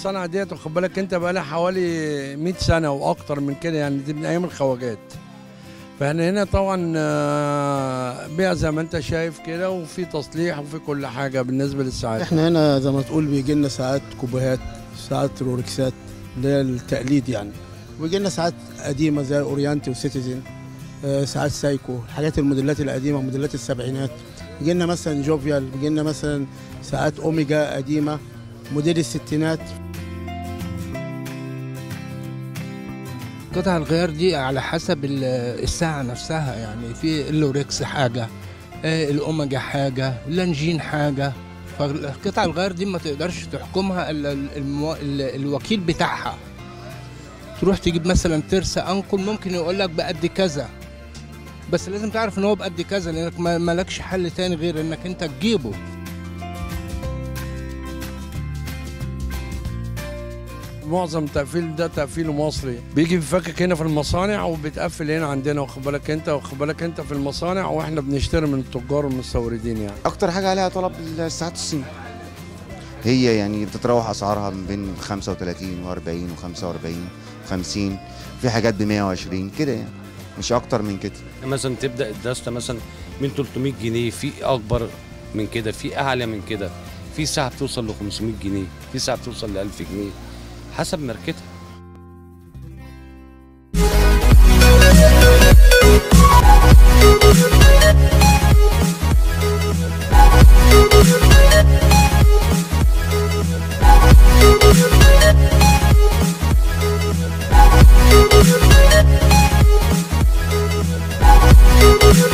المصانع ديت واخد بالك انت بقى لها حوالي 100 سنه واكتر من كده يعني دي من ايام الخواجات فاحنا هنا طبعا آه، بيئه زي ما انت شايف كده وفي تصليح وفي كل حاجه بالنسبه للساعات احنا هنا زي ما تقول بيجي لنا ساعات كوبوهات ساعات روركسات اللي هي التقليد يعني ويجي لنا ساعات قديمه زي اورينتي وسيتيزن آه، ساعات سايكو الحاجات الموديلات القديمه موديلات السبعينات يجي لنا مثلا جوفيال بيجي لنا مثلا ساعات اوميجا قديمه موديل الستينات قطع الغيار دي على حسب ال- الساعة نفسها يعني في اللوريكس حاجة آه، الأوميجا حاجة لانجين حاجة فقطع الغيار دي ما تقدرش تحكمها إلا ال- المو... ال- الوكيل بتاعها تروح تجيب مثلا ترس أنقل ممكن يقول لك بقد كذا بس لازم تعرف ان هو بقد كذا لانك ما- مالكش حل تاني غير انك انت تجيبه معظم التقفيل ده تقفيل مصري بيجي بيفكك هنا في المصانع وبيتقفل هنا عندنا واخد بالك انت واخد بالك انت في المصانع واحنا بنشتري من التجار والمستوردين يعني اكتر حاجه عليها طلب الساعات الصين هي يعني بتتراوح اسعارها من بين 35 و40 و45 50 في حاجات ب 120 كده يعني مش اكتر من كده مثلا تبدا الدسته مثلا من 300 جنيه في اكبر من كده في اعلى من كده في ساعه بتوصل ل 500 جنيه في ساعه بتوصل ل 1000 جنيه حسب ماركتها Thank you.